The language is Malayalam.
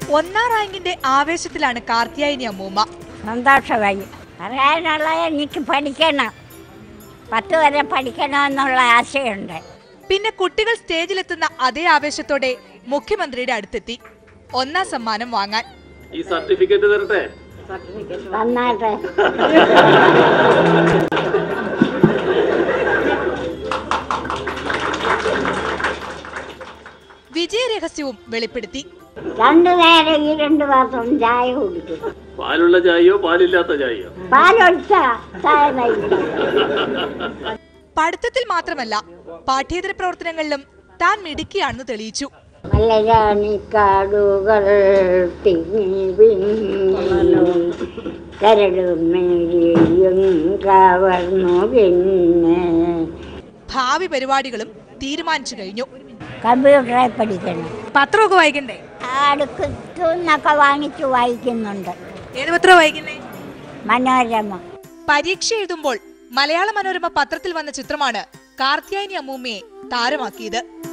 ഒന്നാം റാങ്കിന്റെ ആവേശത്തിലാണ് കാർത്തിയായനി അമ്മൂമ്മ സന്തോഷമായി പറയാനുള്ള എനിക്ക് പഠിക്കണം പത്ത് വരെ പഠിക്കണമെന്നുള്ള ആശയുണ്ട് പിന്നെ കുട്ടികൾ സ്റ്റേജിലെത്തുന്ന അതേ ആവേശത്തോടെ മുഖ്യമന്ത്രിയുടെ അടുത്തെത്തി ഒന്നാം സമ്മാനം വാങ്ങാൻ ഈ സർട്ടിഫിക്കറ്റ് തരട്ടെ നന്നായിട്ട് വിജയരഹസ്യവും വെളിപ്പെടുത്തി രണ്ടു നേരം ഈ രണ്ട് പാത്രം ചായ കുടിക്കും പാലുള്ള ചായയോ പാലില്ലാത്ത ചായയോ പാലൊഴിച്ച ചായ കഴിക്കും പഠിത്തത്തിൽ മാത്രമല്ല പാഠ്യേതര പ്രവർത്തനങ്ങളിലും താൻ മിടുക്കിയാണെന്ന് തെളിയിച്ചു മലരാണിക്കാടുകൾ തിങ്ങി വിങ്ങി കരടും മേരിയും കവർന്നു പിന്നെ ഭാവി പരിപാടികളും തീരുമാനിച്ചു കഴിഞ്ഞു കമ്പ്യൂട്ടറെ പഠിക്കണം പത്രമൊക്കെ വായിക്കണ്ടേ അടുക്കുന്നൊക്കെ വാങ്ങിച്ചു വായിക്കുന്നുണ്ട് ഏത് പത്രം വായിക്കുന്നേ മനോരമ പരീക്ഷ എഴുതുമ്പോൾ മലയാള മനോരമ പത്രത്തിൽ വന്ന ചിത്രമാണ് കാർത്തിയായനി അമ്മൂമ്മയെ താരമാക്കിയത്